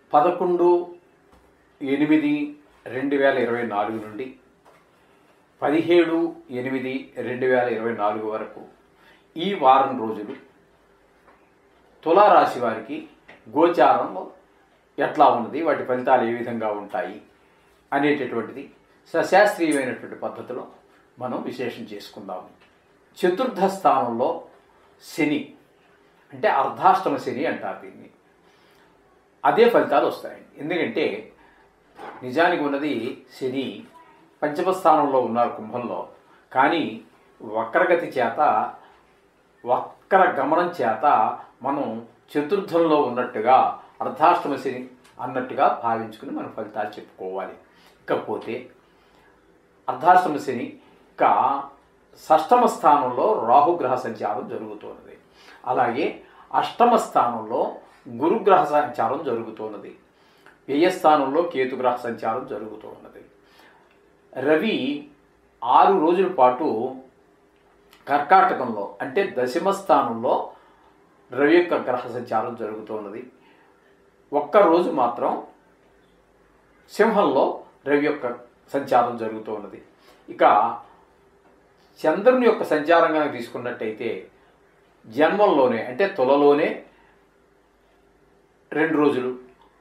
పదకొండు ఎనిమిది రెండు వేల ఇరవై నాలుగు నుండి పదిహేడు ఎనిమిది రెండు వేల ఇరవై నాలుగు వరకు ఈ వారం రోజులు తులారాశి వారికి గోచారంలో ఎట్లా ఉన్నది వాటి ఫలితాలు ఏ విధంగా ఉంటాయి అనేటటువంటిది సశాస్త్రీయమైనటువంటి పద్ధతిలో మనం విశేషం చేసుకుందాము చతుర్థ స్థానంలో శని అంటే అర్ధాష్టమ శని అంటారు దీన్ని అదే ఫలితాలు వస్తాయండి ఎందుకంటే నిజానికి ఉన్నది శని పంచమ స్థానంలో ఉన్నారు కుంభంలో కానీ వక్రగతి చేత వక్ర గమనం చేత మనం చతుర్థంలో ఉన్నట్టుగా అర్ధాష్టమ శని అన్నట్టుగా భావించుకుని మన ఫలితాలు చెప్పుకోవాలి ఇకపోతే అర్ధాష్టమ శని ఇంకా షష్టమ స్థానంలో రాహుగ్రహ సంచారం జరుగుతున్నది అలాగే అష్టమ స్థానంలో గురుగ్రహ సంచారం జరుగుతున్నది వ్యయస్థానంలో కేతుగ్రహ సంచారం జరుగుతున్నది రవి ఆరు రోజుల పాటు కర్కాటకంలో అంటే దశమ స్థానంలో రవి యొక్క గ్రహ సంచారం జరుగుతున్నది ఒక్క రోజు మాత్రం సింహంలో రవి యొక్క సంచారం జరుగుతూ ఉన్నది ఇక చంద్రుని యొక్క సంచారం కనుక తీసుకున్నట్టయితే జన్మంలోనే అంటే తులలోనే రెండు రోజులు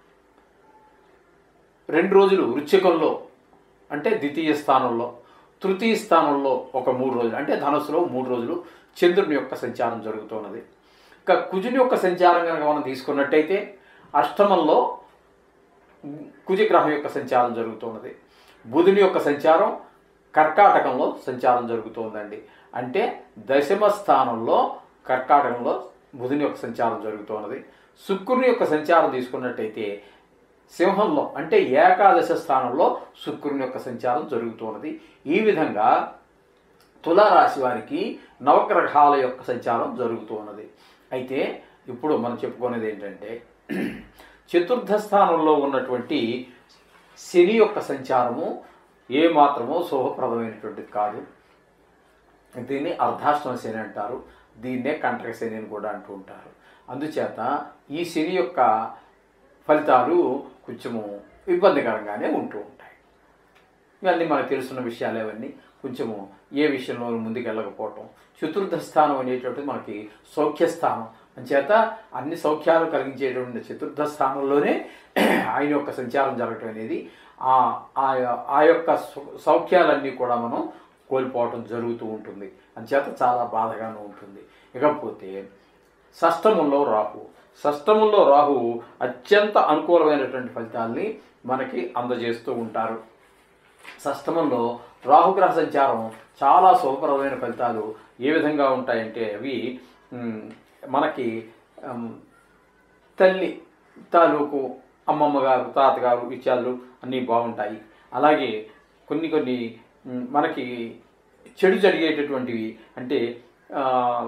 రెండు రోజులు వృశ్చికంలో అంటే ద్వితీయ స్థానంలో తృతీయ స్థానంలో ఒక మూడు రోజులు అంటే ధనుసులో మూడు రోజులు చంద్రుని యొక్క సంచారం జరుగుతున్నది ఇక కుజుని యొక్క సంచారం కనుక మనం తీసుకున్నట్టయితే అష్టమంలో కుజగ్రహం యొక్క సంచారం జరుగుతున్నది బుధుని యొక్క సంచారం కర్కాటకంలో సంచారం జరుగుతోందండి అంటే దశమ స్థానంలో కర్కాటకంలో బుధుని యొక్క సంచారం జరుగుతున్నది శుక్రుని యొక్క సంచారం తీసుకున్నట్టయితే సింహంలో అంటే ఏకాదశ స్థానంలో శుక్రుని యొక్క సంచారం జరుగుతున్నది ఈ విధంగా తులారాశి వారికి నవగ్రహాల యొక్క సంచారం జరుగుతూ ఉన్నది అయితే ఇప్పుడు మనం చెప్పుకునేది ఏంటంటే చతుర్థ స్థానంలో ఉన్నటువంటి శని యొక్క సంచారము ఏ మాత్రమో శుభప్రదమైనటువంటిది కాదు దీన్ని అర్ధాష్టమ శని అంటారు దీన్నే కంటక శని అని కూడా అంటూ ఉంటారు అందుచేత ఈ శని యొక్క ఫలితాలు కొంచెము ఇబ్బందికరంగానే ఉంటూ ఉంటాయి ఇవన్నీ మనకు తెలుసున్న విషయాలు అవన్నీ కొంచెము ఏ విషయంలో ముందుకెళ్ళకపోవటం చతుర్థ స్థానం అనేటువంటిది మనకి సౌఖ్యస్థానం అంచేత అన్ని సౌఖ్యాలు కలిగించేటువంటి చతుర్థ స్థానంలోనే ఆయన యొక్క సంచారం జరగటం అనేది ఆ ఆ- ఆ యొక్క సౌ- సౌఖ్యాలన్నీ కూడా మనం కోల్పోవటం జరుగుతూ ఉంటుంది అంచేత చాలా బాధగాను ఉంటుంది ఇకపోతే షష్టమంలో రాహు షష్టమంలో రాహు అత్యంత అనుకూలమైనటువంటి ఫలితాల్ని మనకి అందజేస్తూ ఉంటారు షష్టమంలో రాహుగ్రహ సంచారం చాలా శుభప్రదమైన ఫలితాలు ఏ విధంగా ఉంటాయంటే అవి మ్, మనకి మ్, తల్లి తాలూకు అమ్మమ్మ గారు తాతగారు ఇత్యాదులు అన్నీ బాగుంటాయి అలాగే కొన్ని కొన్ని మ్, మనకి చెడు జరిగేటటువంటివి అంటే ఆ,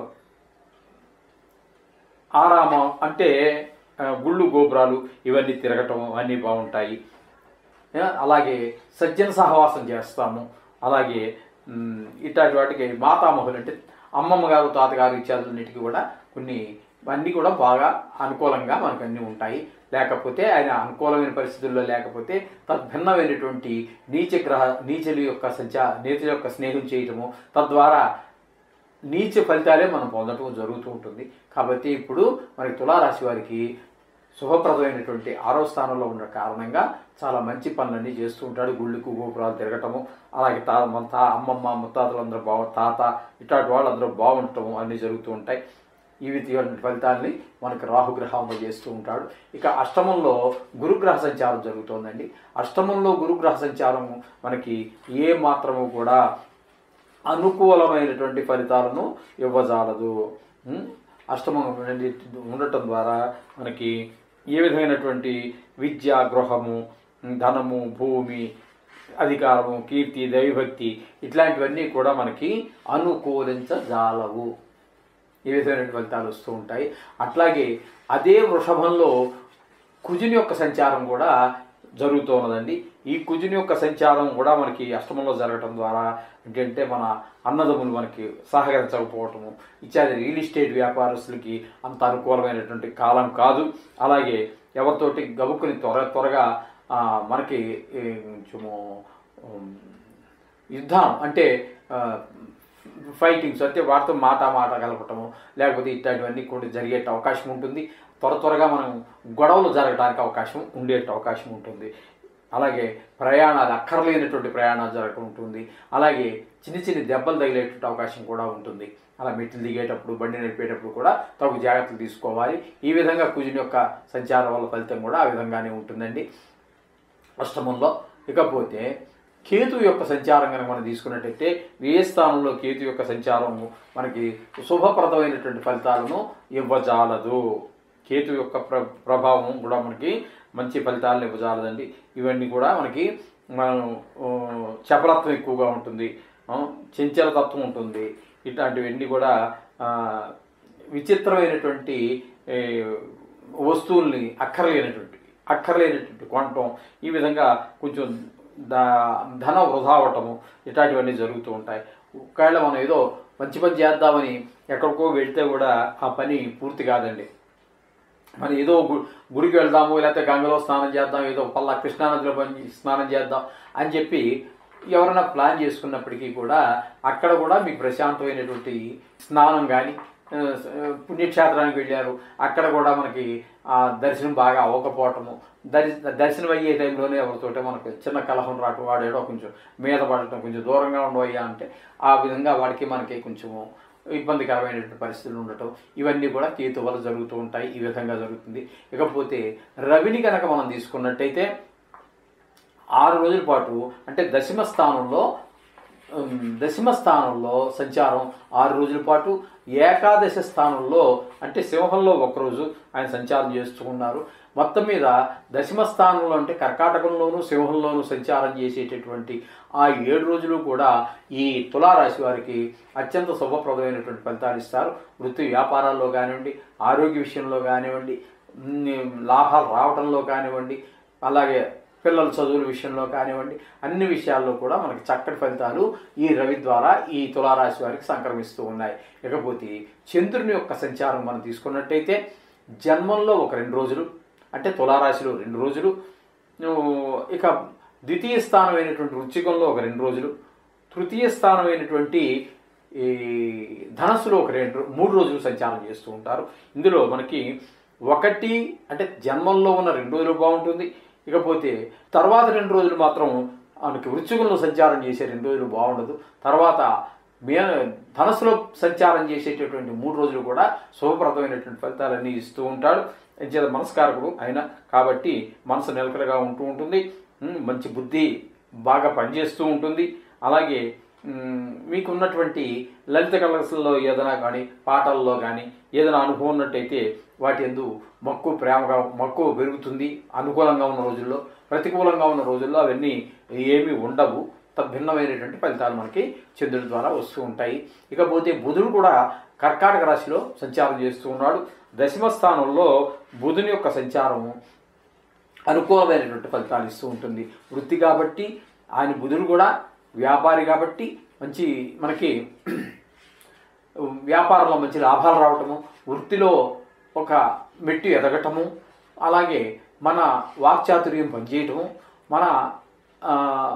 ఆరామం అంటే ఆ, గుళ్ళు గోపురాలు ఇవన్నీ తిరగటం అన్నీ బాగుంటాయి ఆ, అలాగే సజ్జన సహవాసం చేస్తాము అలాగే మ్, ఇట్లాంటి వాటికి మాతామహులు అంటే అమ్మమ్మ గారు తాతగారు ఇత్యాదులన్నిటికీ కూడా కొన్ని అన్నీ కూడా బాగా అనుకూలంగా మనకు అన్నీ ఉంటాయి లేకపోతే ఆయన అనుకూలమైన పరిస్థితుల్లో లేకపోతే తద్భిన్నమైనటువంటి నీచ గ్రహ నీచల యొక్క సంచా నీచల యొక్క స్నేహం చేయటము తద్వారా నీచ ఫలితాలే మనం పొందటం జరుగుతూ ఉంటుంది కాబట్టి ఇప్పుడు మనకి తులారాశి వారికి శుభప్రదమైనటువంటి ఆరో స్థానంలో ఉన్న కారణంగా చాలా మంచి పనులన్నీ చేస్తూ ఉంటాడు గుళ్ళకు గోపురాలు తిరగటము అలాగే తా మన తా అమ్మమ్మ ముత్తాతలందరూ బాగు తాత ఇట్లాంటి వాళ్ళందరూ బాగుండటము అన్నీ జరుగుతూ ఉంటాయి ఈ విధమైన ఫలితాల్ని మనకి రాహుగ్రహం చేస్తూ ఉంటాడు ఇక అష్టమంలో గురుగ్రహ సంచారం జరుగుతోందండి అష్టమంలో గురుగ్రహ సంచారం మనకి ఏ మాత్రము కూడా అనుకూలమైనటువంటి ఫలితాలను ఇవ్వజాలదు ఉం? అష్టమం అనేది ఉండటం ద్వారా మనకి ఏ విధమైనటువంటి విద్య గృహము ధనము భూమి అధికారము కీర్తి దైవభక్తి ఇట్లాంటివన్నీ కూడా మనకి అనుకూలించజాలవు ఈ విధమైన ఫలితాలు వస్తూ ఉంటాయి అట్లాగే అదే వృషభంలో కుజుని యొక్క సంచారం కూడా జరుగుతూ ఉన్నదండి ఈ కుజుని యొక్క సంచారం కూడా మనకి అష్టమంలో జరగటం ద్వారా ఏంటంటే మన అన్నదమ్ములు మనకి సహకరించకపోవటము ఇత్యాది రియల్ ఎస్టేట్ వ్యాపారస్తులకి అంత అనుకూలమైనటువంటి కాలం కాదు అలాగే ఎవరితోటి గబుక్కుని త్వర త్వరగా ఆ, మనకి ఈ, కొంచెము ఉమ్, యుద్ధం అంటే ఫైటింగ్స్ అంటే వాటితో మాట మాట కలపటము లేకపోతే ఇట్లాంటివన్నీ కూడా జరిగే అవకాశం ఉంటుంది త్వర త్వరగా మనం గొడవలు జరగడానికి అవకాశం ఉండే అవకాశం ఉంటుంది అలాగే ప్రయాణాలు అక్కర్లేనటువంటి ప్రయాణాలు జరగటం ఉంటుంది అలాగే చిన్న చిన్న దెబ్బలు తగిలేటువంటి అవకాశం కూడా ఉంటుంది అలా మెట్లు దిగేటప్పుడు బండి నడిపేటప్పుడు కూడా తగు జాగ్రత్తలు తీసుకోవాలి ఈ విధంగా కుజుని యొక్క సంచారం వల్ల ఫలితం కూడా ఆ విధంగానే ఉంటుందండి అష్టమంలో ఇకపోతే కేతు యొక్క సంచారం కనుక మనం తీసుకున్నట్టయితే ఏ స్థానంలో కేతు యొక్క సంచారం మనకి శుభప్రదమైనటువంటి ఫలితాలను ఇవ్వజాలదు కేతు యొక్క ప్ర ప్రభావం కూడా మనకి మంచి ఫలితాలను ఇవ్వజాలదండి ఇవన్నీ కూడా మనకి మనం ఆ, చపలత్వం ఎక్కువగా ఉంటుంది ఆ, చంచలతత్వం ఉంటుంది ఇట్లాంటివన్నీ కూడా ఆ, విచిత్రమైనటువంటి ఏ, వస్తువుల్ని అక్కర్లేనటువంటి అక్కర్లేనటువంటి కొనటం ఈ విధంగా కొంచెం దా ధన వృధా అవటము ఇట్లాంటివన్నీ జరుగుతూ ఉంటాయి ఒకవేళ మనం ఏదో మంచి పని చేద్దామని ఎక్కడికో వెళ్తే కూడా ఆ పని పూర్తి కాదండి మరి ఏదో గు- గుడికి వెళ్దాము లేకపోతే గంగలో స్నానం చేద్దాం ఏదో పల్లా కృష్ణానదిలో పని స్నానం చేద్దాం అని చెప్పి ఎవరైనా ప్లాన్ చేసుకున్నప్పటికీ కూడా అక్కడ కూడా మీకు ప్రశాంతమైనటువంటి స్నానం కానీ పుణ్యక్షేత్రానికి వెళ్ళారు అక్కడ కూడా మనకి ఆ దర్శనం బాగా అవ్వకపోవటము దర్శ దర్శనం అయ్యే టైంలోనే ఎవరితోటే మనకు చిన్న కలహం రావటం వాడేడో కొంచెం మీద పడటం కొంచెం దూరంగా ఉండవయ్యా అంటే ఆ విధంగా వాడికి మనకి కొంచెము ఇబ్బందికరమైనటువంటి పరిస్థితులు ఉండటం ఇవన్నీ కూడా కేతు వల్ల జరుగుతూ ఉంటాయి ఈ విధంగా జరుగుతుంది ఇకపోతే రవిని కనుక మనం తీసుకున్నట్టయితే ఆరు రోజుల పాటు అంటే దశమ స్థానంలో ఉమ్, దశమ స్థానంలో సంచారం ఆరు రోజుల పాటు ఏకాదశ స్థానంలో అంటే సింహంలో ఒకరోజు ఆయన సంచారం చేస్తూ ఉన్నారు మొత్తం మీద దశమ స్థానంలో అంటే కర్కాటకంలోను సింహంలోను సంచారం చేసేటటువంటి ఆ ఏడు రోజులు కూడా ఈ తులారాశి వారికి అత్యంత శుభప్రదమైనటువంటి ఫలితాలు ఇస్తారు వృత్తి వ్యాపారాల్లో కానివ్వండి ఆరోగ్య విషయంలో కానివ్వండి ఉమ్, లాభాలు రావడంలో కానివ్వండి అలాగే పిల్లల చదువుల విషయంలో కానివ్వండి అన్ని విషయాల్లో కూడా మనకి చక్కటి ఫలితాలు ఈ రవి ద్వారా ఈ తులారాశి వారికి సంక్రమిస్తూ ఉన్నాయి ఇకపోతే చంద్రుని యొక్క సంచారం మనం తీసుకున్నట్టయితే జన్మంలో ఒక రెండు రోజులు అంటే తులారాశిలో రెండు రోజులు నువ్వు ఇక ద్వితీయ స్థానమైనటువంటి వృచ్చికంలో ఒక రెండు రోజులు తృతీయ స్థానమైనటువంటి ఈ ధనస్సులో ఒక రెండు మూడు రోజులు సంచారం చేస్తూ ఉంటారు ఇందులో మనకి ఒకటి అంటే జన్మంలో ఉన్న రెండు రోజులు బాగుంటుంది ఇకపోతే తర్వాత రెండు రోజులు మాత్రం మనకి వృచ్చికంలో సంచారం చేసే రెండు రోజులు బాగుండదు తర్వాత మే ధనస్సులో సంచారం చేసేటటువంటి మూడు రోజులు కూడా శుభప్రదమైనటువంటి ఫలితాలన్నీ ఇస్తూ ఉంటాడు చేత మనస్కారకుడు ఆయన కాబట్టి మనసు నిలకడగా ఉంటూ ఉంటుంది ఉమ్, మంచి బుద్ధి బాగా పనిచేస్తూ ఉంటుంది అలాగే ఉమ్, మీకు ఉన్నటువంటి లలిత కళలో ఏదైనా కానీ పాటల్లో కానీ ఏదైనా అనుభవం ఉన్నట్టయితే వాటి ఎందు మక్కువ ప్రేమగా మక్కువ పెరుగుతుంది అనుకూలంగా ఉన్న రోజుల్లో ప్రతికూలంగా ఉన్న రోజుల్లో అవన్నీ ఏమీ ఉండవు భిన్నమైనటువంటి ఫలితాలు మనకి చంద్రుడి ద్వారా వస్తూ ఉంటాయి ఇకపోతే బుధుడు కూడా కర్కాటక రాశిలో సంచారం చేస్తూ ఉన్నాడు దశమ స్థానంలో బుధుని యొక్క సంచారము అనుకూలమైనటువంటి ఫలితాలు ఇస్తూ ఉంటుంది వృత్తి కాబట్టి ఆయన బుధుడు కూడా వ్యాపారి కాబట్టి మంచి మనకి వ్యాపారంలో మంచి లాభాలు రావటము వృత్తిలో ఒక మెట్టు ఎదగటము అలాగే మన వాక్చాతుర్యం పనిచేయటము మన ఆ,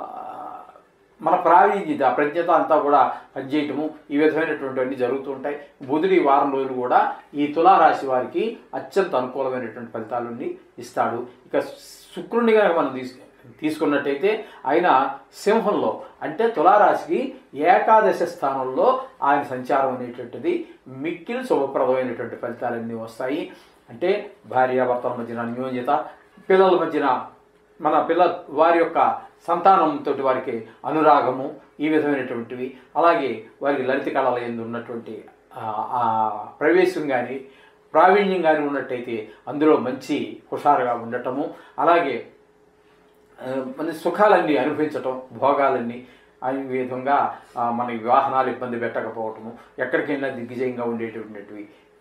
మన ప్రావీణ్యత ప్రజ్ఞత అంతా కూడా పనిచేయటము ఈ విధమైనటువంటివన్నీ జరుగుతూ ఉంటాయి బుధుడి ఈ వారం రోజులు కూడా ఈ తులారాశి వారికి అత్యంత అనుకూలమైనటువంటి ఫలితాలని ఇస్తాడు ఇక శుక్రుడిని కనుక మనం తీసు తీసుకున్నట్టయితే ఆయన సింహంలో అంటే తులారాశికి ఏకాదశ స్థానంలో ఆయన సంచారం అనేటువంటిది మిక్కిలి శుభప్రదమైనటువంటి ఫలితాలన్నీ వస్తాయి అంటే భార్యాభర్తల మధ్యన అన్యోన్యత పిల్లల మధ్యన మన పిల్ల వారి యొక్క సంతానంతో వారికి అనురాగము ఈ విధమైనటువంటివి అలాగే వారికి లలిత కళల ఎందు ఉన్నటువంటి ఆ- ఆ ప్రవేశం కానీ ప్రావీణ్యం కానీ ఉన్నట్టయితే అందులో మంచి హుషారుగా ఉండటము అలాగే ఆ, మన సుఖాలన్నీ అనుభవించటం భోగాలన్నీ ఆ విధంగా ఆ, మన వాహనాలు ఇబ్బంది పెట్టకపోవటము ఎక్కడికైనా దిగ్విజయంగా ఉండేటటువంటివి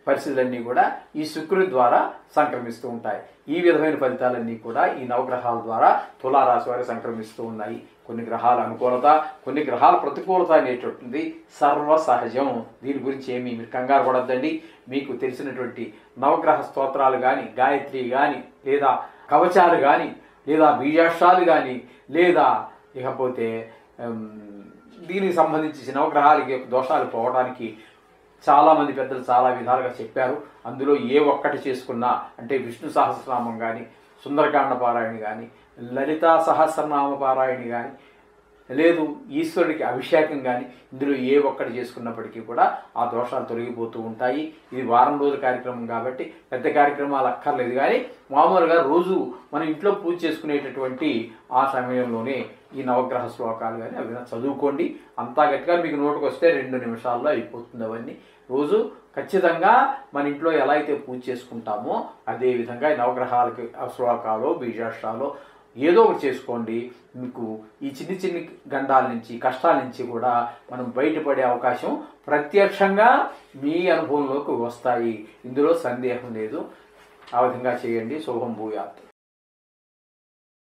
పరిస్థితులన్నీ కూడా ఈ శుక్రుని ద్వారా సంక్రమిస్తూ ఉంటాయి ఈ విధమైన ఫలితాలన్నీ కూడా ఈ నవగ్రహాల ద్వారా తులారాశి వారికి సంక్రమిస్తూ ఉన్నాయి కొన్ని గ్రహాల అనుకూలత కొన్ని గ్రహాల ప్రతికూలత అనేటువంటిది సర్వసహజం దీని గురించి ఏమీ మీరు కంగారు పడద్దండి మీకు తెలిసినటువంటి నవగ్రహ స్తోత్రాలు కానీ గాయత్రి కానీ లేదా కవచాలు కానీ లేదా బీజాక్షాలు కానీ లేదా ఇకపోతే ఉమ్, దీనికి సంబంధించి నవగ్రహాలకి యొక్క దోషాలు పోవడానికి చాలామంది పెద్దలు చాలా విధాలుగా చెప్పారు అందులో ఏ ఒక్కటి చేసుకున్నా అంటే విష్ణు సహస్రనామం కానీ సుందరకాండ పారాయణ కానీ లలితా సహస్రనామ పారాయణ కానీ లేదు ఈశ్వరుడికి అభిషేకం కానీ ఇందులో ఏ ఒక్కటి చేసుకున్నప్పటికీ కూడా ఆ దోషాలు తొలగిపోతూ ఉంటాయి ఇది వారం రోజుల కార్యక్రమం కాబట్టి పెద్ద కార్యక్రమాలు అక్కర్లేదు కానీ మామూలుగా రోజు మన ఇంట్లో పూజ చేసుకునేటటువంటి ఆ సమయంలోనే ఈ నవగ్రహ శ్లోకాలు కానీ అవి చదువుకోండి అంతా గట్టిగా మీకు నోటుకు వస్తే రెండు నిమిషాల్లో అయిపోతుంది అవన్నీ రోజు ఖచ్చితంగా మన ఇంట్లో ఎలా అయితే పూజ చేసుకుంటామో అదే విధంగా ఈ నవగ్రహాలకి ఆ శ్లోకాలు బీజాష్టాలు ఏదో ఒకటి చేసుకోండి మీకు ఈ చిన్ని చిన్ని గండాల నుంచి కష్టాల నుంచి కూడా మనం బయటపడే అవకాశం ప్రత్యక్షంగా మీ అనుభవంలోకి వస్తాయి ఇందులో సందేహం లేదు ఆ విధంగా చేయండి శుభం భూయాత్